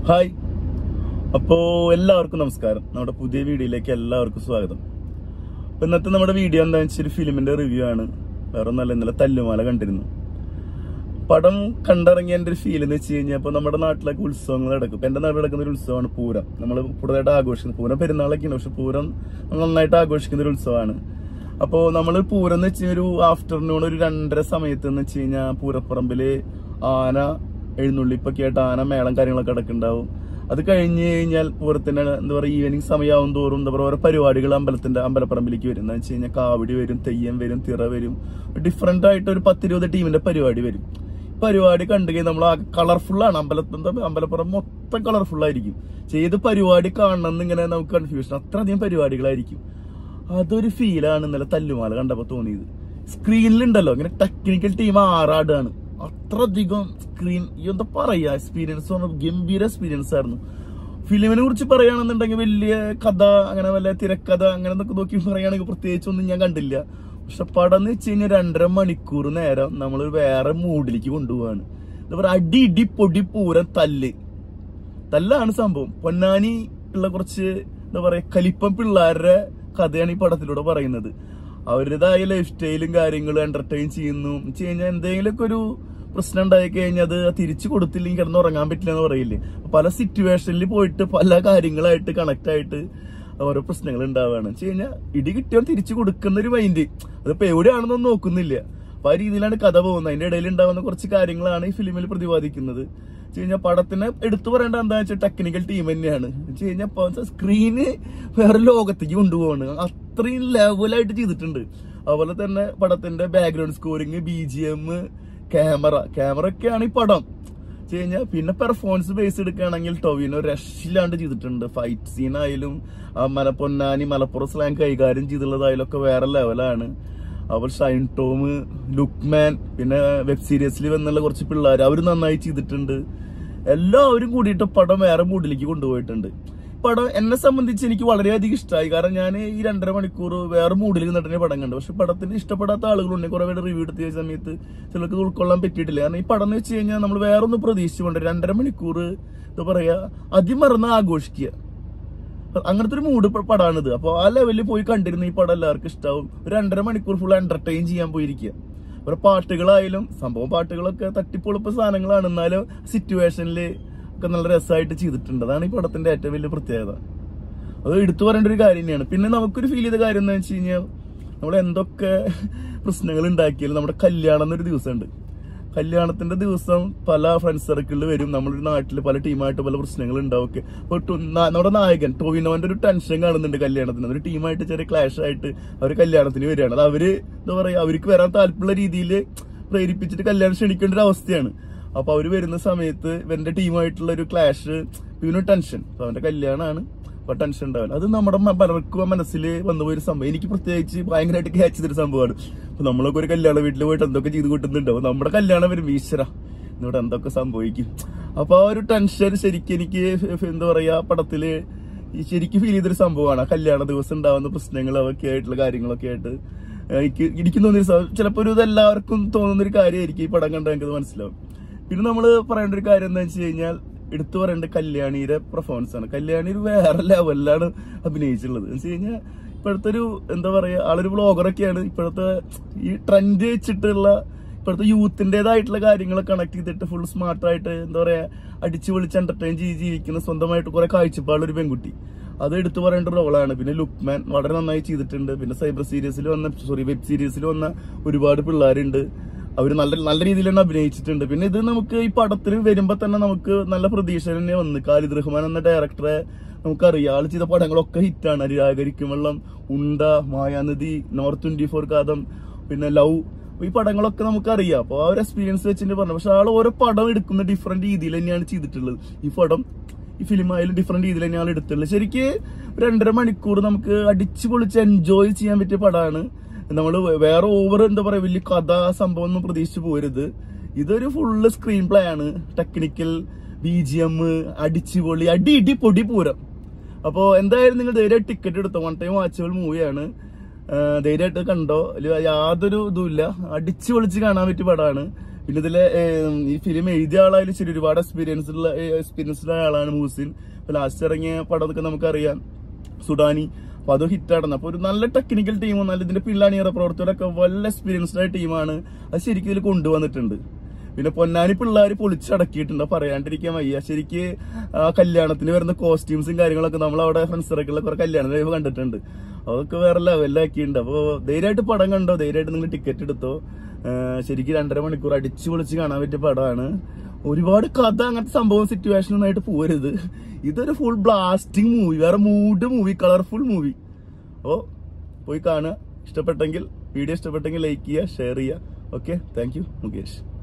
hi അപ്പോ എല്ലാവർക്കും നമസ്കാരം നമ്മുടെ പുതിയ വീഡിയോയിലേക്ക് എല്ലാവർക്കും സ്വാഗതം അപ്പൊ ഇന്നത്തെ നമ്മുടെ വീഡിയോ എന്താണെന്ന് വെച്ചാൽ ഒരു ഫിലിമിന്റെ റിവ്യൂ ആണ് വേറെ ഒന്നല്ല ഇന്നലെ തല്ലുമാല കണ്ടിരുന്നു പടം കണ്ടിറങ്ങിയതിന്റെ ഒരു ഫീൽ എന്ന് വെച്ച് കഴിഞ്ഞാൽ ഇപ്പൊ നമ്മുടെ നാട്ടിലൊക്കെ ഉത്സവങ്ങൾ നടക്കും ഇപ്പൊ എന്റെ നാട്ടിൽ നടക്കുന്ന ഒരു ഉത്സവമാണ് പൂരം നമ്മൾ കൂടുതലായിട്ട് ആഘോഷിക്കുന്നത് പൂരം പെരുന്നാളൊക്കെയാണ് പക്ഷെ പൂരം നമ്മൾ നന്നായിട്ട് ആഘോഷിക്കുന്ന ഒരു ഉത്സവമാണ് അപ്പോൾ നമ്മൾ പൂരം എന്ന് വെച്ച് ഒരു ആഫ്റ്റർനൂൺ ഒരു രണ്ടര സമയത്ത് എന്ന് വെച്ച് കഴിഞ്ഞാൽ പൂരപ്പറമ്പില് ആന എഴുന്നള്ളിപ്പൊക്കെ ആയിട്ട് ആന മേളം കാര്യങ്ങളൊക്കെ കിടക്കുന്നുണ്ടാവും അത് കഴിഞ്ഞ് കഴിഞ്ഞാൽ പൂരത്തിന്റെ എന്താ പറയുക ഈവനിങ് സമയമാവും തോറും എന്താ പറയുക ഓരോ പരിപാടികൾ അമ്പലത്തിന്റെ അമ്പലപ്പറമ്പിലേക്ക് വരും എന്ന് വെച്ച് കഴിഞ്ഞാൽ കാവടി വരും തെയ്യം വരും തിറ വരും ഡിഫറെന്റ് ആയിട്ട് ഒരു പത്തിരുപത് ടീമിന്റെ പരിപാടി വരും പരിപാടി കണ്ടു കഴിഞ്ഞാൽ നമ്മൾ കളർഫുൾ ആണ് അമ്പലത്തിന്റെ അമ്പലപ്പുറം മൊത്തം കളർഫുൾ ആയിരിക്കും ചെയ്ത് പരിപാടി കാണണമെന്ന് ഇങ്ങനെ നമുക്ക് കൺഫ്യൂഷൻ അത്രയധികം പരിപാടികളായിരിക്കും അതൊരു ഫീലാണ് ഇന്നലെ തല്ലുമാല കണ്ടപ്പോ തോന്നിയത് സ്ക്രീനിലുണ്ടല്ലോ ഇങ്ങനെ ടെക്നിക്കൽ ടീം ആറാടാണ് അത്രയധികം സ്ക്രീൻ എന്താ പറയാ എക്സ്പീരിയൻസ് ഗംഭീര എക്സ്പീരിയൻസ് ആയിരുന്നു ഫിലിമിനെ കുറിച്ച് പറയുകയാണെന്നുണ്ടെങ്കിൽ വലിയ കഥ അങ്ങനെ വല്ല തിരക്കഥ അങ്ങനെ എന്നൊക്കെ നോക്കി പറയുകയാണെങ്കിൽ പ്രത്യേകിച്ച് ഒന്നും ഞാൻ കണ്ടില്ല പക്ഷെ പടം എന്ന് വെച്ച് കഴിഞ്ഞാൽ രണ്ടര മണിക്കൂർ നേരം നമ്മൾ വേറെ മൂഡിലേക്ക് കൊണ്ടുപോവാണ് എന്താ പറയുക അടി ഇടി പൊടി പൂരം തല്ല് തല്ലാണ് സംഭവം പൊന്നാനി ഉള്ള കുറച്ച് എന്താ പറയാ കലിപ്പം പിള്ളേരുടെ കഥയാണ് ഈ പടത്തിലൂടെ പറയുന്നത് അവരുടേതായ ലൈഫ് സ്റ്റൈലും കാര്യങ്ങളും എന്റർടൈൻ ചെയ്യുന്നു വെച്ച് കഴിഞ്ഞാൽ എന്തെങ്കിലുമൊക്കെ ഒരു പ്രശ്നം ഉണ്ടായി കഴിഞ്ഞാൽ അത് തിരിച്ചു കൊടുത്തില്ലെങ്കിൽ കിടന്ന് ഉറങ്ങാൻ പറ്റില്ല എന്ന് പറയില്ലേ പല സിറ്റുവേഷനിൽ പോയിട്ട് പല കാര്യങ്ങളായിട്ട് കണക്ട് ആയിട്ട് ഓരോ പ്രശ്നങ്ങൾ ഉണ്ടാവുകയാണ് വെച്ച് കഴിഞ്ഞാൽ ഇടി കിട്ടിയാൽ തിരിച്ചു കൊടുക്കുന്ന ഒരു മൈൻഡ് അതിപ്പോ എവിടെയാണെന്നൊന്നും നോക്കുന്നില്ല അപ്പൊ ആ രീതിയിലാണ് കഥ പോകുന്നത് അതിന്റെ ഇടയിൽ ഉണ്ടാവുന്ന കുറച്ച് കാര്യങ്ങളാണ് ഈ ഫിലിമിൽ പ്രതിപാദിക്കുന്നത് വെച്ച് കഴിഞ്ഞാൽ പടത്തിനെ എടുത്തു പറയേണ്ട എന്താ വെച്ചാൽ ടെക്നിക്കൽ ടീം തന്നെയാണ് വെച്ച് കഴിഞ്ഞാൽ സ്ക്രീന് വേറെ ലോകത്തേക്ക് കൊണ്ടുപോവാണ് അത്രയും ലെവലായിട്ട് ചെയ്തിട്ടുണ്ട് അതുപോലെ തന്നെ പടത്തിന്റെ background scoring B G M camera camera ഒക്കെയാണ് ഈ പടം വെച്ച് കഴിഞ്ഞാൽ പിന്നെ പെർഫോമൻസ് ബേസ് എടുക്കുകയാണെങ്കിൽ ടൊവിനോ രഷില്ലാണ്ട് ചെയ്തിട്ടുണ്ട് ഫൈറ്റ് സീൻ ആയാലും ആ മല പൊന്നാനി മലപ്പുറം സ്ലാങ് കൈകാര്യം ചെയ്തുള്ളതായാലും ഒക്കെ വേറെ ലെവലാണ് അവർ ഷൈൻ ടോം ലുക്മാൻ പിന്നെ വെബ് സീരീസിൽ വന്നുള്ള കുറച്ച് പിള്ളേർ അവർ നന്നായി ചെയ്തിട്ടുണ്ട് എല്ലാവരും കൂടിയിട്ട് പടം വേറെ മൂഡിലേക്ക് കൊണ്ടുപോയിട്ടുണ്ട് പടം എന്നെ സംബന്ധിച്ച് എനിക്ക് വളരെയധികം ഇഷ്ടമായി കാരണം ഞാൻ ഈ രണ്ടര മണിക്കൂർ വേറെ മൂഡിൽ നിന്നിട്ട് പടം കണ്ടു പക്ഷെ പടത്തിന് ഇഷ്ടപ്പെടാത്ത ആളുകളുണ്ട് കുറെ പേര് റിവ്യൂ എടുത്ത സമയത്ത് ചിലർക്ക് ഇത് ഉൾക്കൊള്ളാൻ പറ്റിയിട്ടില്ല കാരണം ഈ പടം എന്ന് വെച്ച് കഴിഞ്ഞാൽ നമ്മൾ വേറെ ഒന്ന് പ്രതീക്ഷിച്ചുകൊണ്ട് രണ്ടര മണിക്കൂർ എന്താ പറയാ അതിമറന്ന് ആഘോഷിക്കുക അങ്ങനത്തെ ഒരു മൂഡ് പടമാണിത് അപ്പോൾ ആ ലെവലിൽ പോയി കണ്ടിരുന്ന ഈ പടം എല്ലാവർക്കും ഇഷ്ടാവും ഒരു രണ്ടര മണിക്കൂർ ഫുൾ എന്റർടൈൻ ചെയ്യാൻ പോയിരിക്കുക ഒരു പാട്ടുകളായാലും സംഭവം പാട്ടുകളൊക്കെ തട്ടിപ്പൊളിപ്പ സാധനങ്ങളാണ് എന്നാലും സിറ്റുവേഷനിൽ ഒക്കെ നല്ല രസമായിട്ട് ചെയ്തിട്ടുണ്ട് അതാണ് ഈ പടത്തിന്റെ ഏറ്റവും വലിയ പ്രത്യേകത അത് എടുത്തു പറയേണ്ട ഒരു കാര്യം തന്നെയാണ് പിന്നെ നമുക്കൊരു ഫീൽ ചെയ്ത കാര്യം എന്താ വെച്ച് കഴിഞ്ഞാൽ നമ്മൾ എന്തൊക്കെ പ്രശ്നങ്ങൾ ഉണ്ടാക്കിയാലും നമ്മുടെ കല്യാണം എന്നൊരു ദിവസമുണ്ട് കല്യാണത്തിന്റെ ദിവസം പല ഫ്രണ്ട്സ് സർക്കിളിൽ വരും നമ്മളൊരു നാട്ടിൽ പല ടീമായിട്ട് പല പ്രശ്നങ്ങൾ ഉണ്ടാവും അപ്പൊ നമ്മുടെ നായകൻ ടോവിനോന്റെ ഒരു ടെൻഷൻ കാണുന്നുണ്ട് കല്യാണത്തിന് ഒരു ടീമായിട്ട് ചെറിയ ക്ലാഷ് ആയിട്ട് അവർ കല്യാണത്തിന് വരികയാണ് അത് അവര് എന്താ പറയാ അവർക്ക് വരാൻ താല്പര്യമുള്ള രീതിയിൽ പ്രേരിപ്പിച്ചിട്ട് കല്യാണം ക്ഷണിക്കേണ്ട ഒരു അവസ്ഥയാണ് അപ്പൊ അവര് വരുന്ന സമയത്ത് ഇവന്റെ ടീമായിട്ടുള്ള ഒരു ക്ലാഷ് ഇവന് ടെൻഷൻ അപ്പൊ അവന്റെ കല്യാണമാണ് അപ്പൊ ടെൻഷൻ ഉണ്ടാവില്ല അത് നമ്മുടെ പലർക്കും മനസ്സിൽ വന്നുപോയൊരു സംഭവം എനിക്ക് പ്രത്യേകിച്ച് ഭയങ്കരമായിട്ട് ക്യാച്ച് ചെയ്തൊരു സംഭവമാണ് അപ്പൊ നമ്മളൊക്കെ ഒരു കല്യാണ വീട്ടിൽ പോയിട്ട് എന്തൊക്കെ ചെയ്ത് കൂട്ടുന്നുണ്ടാവും നമ്മുടെ കല്യാണം വരും ഈശ്വര ഇവിടെ എന്തൊക്കെ സംഭവിക്കും അപ്പൊ ആ ഒരു ടെൻഷൻ ശരിക്കും എനിക്ക് എന്താ പറയാ പടത്തില് ശരിക്കും ഫീൽ ചെയ്തൊരു സംഭവമാണ് ആ കല്യാണ ദിവസം ഉണ്ടാവുന്ന പ്രശ്നങ്ങൾ അതൊക്കെ ആയിട്ടുള്ള കാര്യങ്ങളൊക്കെ ആയിട്ട് എനിക്ക് എനിക്ക് തോന്നിയൊരു ചിലപ്പോ ഒരു ഇത് എല്ലാവർക്കും തോന്നുന്ന ഒരു കാര്യമായിരിക്കും ഈ പടം കണ്ടാൽ എനിക്കത് മനസ്സിലാവും പിന്നെ നമ്മൾ പറയേണ്ട ഒരു കാര്യം എന്താ വെച്ച് കഴിഞ്ഞാൽ എടുത്തു പറയേണ്ട കല്യാണിയുടെ പെർഫോമൻസ് ആണ് കല്യാണി ഒരു വേറെ ലെവലിലാണ് അഭിനയിച്ചിട്ടുള്ളത് എന്ന് വെച്ച് കഴിഞ്ഞാൽ ഇപ്പോഴത്തെ ഒരു എന്താ പറയാ ആളൊരു ബ്ലോഗറൊക്കെയാണ് ഇപ്പോഴത്തെ ഈ ട്രെൻഡ് വെച്ചിട്ടുള്ള ഇപ്പോഴത്തെ യൂത്തിൻ്റെതായിട്ടുള്ള കാര്യങ്ങൾ കണക്ട് ചെയ്തിട്ട് ഫുൾ സ്മാർട്ടായിട്ട് എന്താ പറയാ അടിച്ചു വിളിച്ച് എന്റർടൈൻ ചെയ്ത് ജീവിക്കുന്ന സ്വന്തമായിട്ട് കുറെ കാഴ്ചപ്പാടുള്ള ഒരു പെൺകുട്ടി അത് എടുത്തു പറയേണ്ട റോളാണ് പിന്നെ ലുക്മാൻ വളരെ നന്നായി ചെയ്തിട്ടുണ്ട് പിന്നെ സൈബർ സീരീസിൽ വന്ന സോറി വെബ് സീരീസിൽ വന്ന ഒരുപാട് പിള്ളേരുണ്ട് അവർ നല്ല നല്ല രീതിയിൽ തന്നെ അഭിനയിച്ചിട്ടുണ്ട് പിന്നെ ഇത് നമുക്ക് ഈ പടത്തിൽ വരുമ്പോ തന്നെ നമുക്ക് നല്ല പ്രതീക്ഷ തന്നെ വന്ന് ഖാലിദ് റഹ്മാൻ എന്ന ഡയറക്ടറെ നമുക്കറിയാം ആൾ ചെയ്ത പടങ്ങളൊക്കെ ഹിറ്റാണ് അരിരാകരിക്കും വെള്ളം ഉണ്ട Mayanadi north twenty four Kaatham പിന്നെ ലവ് ഈ പടങ്ങളൊക്കെ നമുക്കറിയാം അപ്പോൾ ആ ഒരു എക്സ്പീരിയൻസ് വെച്ചിട്ട് പറഞ്ഞു പക്ഷെ ആൾ ഓരോ പടം എടുക്കുന്ന ഡിഫറെന്റ് രീതിയിൽ തന്നെയാണ് ചെയ്തിട്ടുള്ളത് ഈ പടം ഈ ഫിലിം ആയാലും ഡിഫറെന്റ് രീതിയിൽ തന്നെയാണ് എടുത്തിട്ടുള്ളത് ശരിക്ക് രണ്ടര മണിക്കൂർ നമുക്ക് അടിച്ചു പൊളിച്ച് എൻജോയ് ചെയ്യാൻ പറ്റിയ പടമാണ് നമ്മൾ വേറെ ഓവർ എന്താ പറയാ വലിയ കഥ സംഭവം ഒന്നും പ്രതീക്ഷിച്ചു പോരുത് ഇതൊരു ഫുള്ള് സ്ക്രീൻ പ്ലേ ആണ് ടെക്നിക്കൽ ബി ജി എം അടിച്ചുപൊളി അടി ഇടി പൊടി പൂരം അപ്പോ എന്തായാലും നിങ്ങൾ ധൈര്യമായിട്ട് ടിക്കറ്റ് എടുത്തോ വൺ ടൈം വാച്ചബിൾ മൂവിയാണ് ധൈര്യമായിട്ട് കണ്ടോ അതില് യാതൊരു ഇതുമില്ല അടിച്ചു പൊളിച്ച് കാണാൻ പറ്റിയ പടമാണ് പിന്നെ ഇതിലെ ഏം, ഈ ഫിലിം എഴുതിയ ആളായാലും ശരി ഒരുപാട് എക്സ്പീരിയൻസ് ഉള്ള എക്സ്പീരിയൻസ്ഡ് ആളാണ് മൂസിൻ ഇപ്പൊ ലാസ്റ്റ് ഇറങ്ങിയ പടമൊക്കെ നമുക്കറിയാം സുഡാനി അപ്പൊ അത് ഹിറ്റ് ആടുന്നു അപ്പൊ ഒരു നല്ല ടെക്നിക്കൽ ടീം നല്ല ഇതിന്റെ പിള്ളാണിയറ പ്രവർത്തകരൊക്കെ വല്ല എക്സ്പീരിയൻസ്ഡ് ആയ ടീമാണ് അത് ശരിക്കും ഇതിൽ കൊണ്ടുവന്നിട്ടുണ്ട് പിന്നെ പൊന്നാനി പിള്ളേർ പൊളിച്ചടക്കിയിട്ടുണ്ട് അത് പറയാണ്ടിരിക്കാൻ വയ്യ ശരിക്ക് ആ കല്യാണത്തിന് വരുന്ന കോസ്റ്റ്യൂംസും കാര്യങ്ങളൊക്കെ നമ്മൾ അവിടെ ഫ്രണ്ട്സ് സർക്കിളിലെ കുറെ കല്യാണം കഴിയുമ്പോൾ കണ്ടിട്ടുണ്ട് അതൊക്കെ വേറെ ലെവലിലാക്കിയിട്ടുണ്ട് അപ്പോൾ ധൈര്യമായിട്ട് പടം കണ്ടോ ധൈര്യമായിട്ട് നിങ്ങൾ ടിക്കറ്റ് എടുത്തോ ആ, ശരിക്കും രണ്ടര മണിക്കൂർ അടിച്ചു പൊളിച്ച് കാണാൻ പറ്റിയ പടമാണ് ഒരുപാട് കഥ അങ്ങനത്തെ സംഭവം സിറ്റുവേഷൻ ഒന്നായിട്ട് പോരുത് ഇതൊരു ഫുൾ ബ്ലാസ്റ്റിംഗ് മൂവി വേറെ മൂഡ് മൂവി കളർഫുൾ മൂവി ഓ പോയി കാണുക ഇഷ്ടപ്പെട്ടെങ്കിൽ വീഡിയോ ഇഷ്ടപ്പെട്ടെങ്കിൽ ലൈക്ക് ചെയ്യുക ഷെയർ ചെയ്യുക ഓക്കെ താങ്ക് യു മുകേഷ്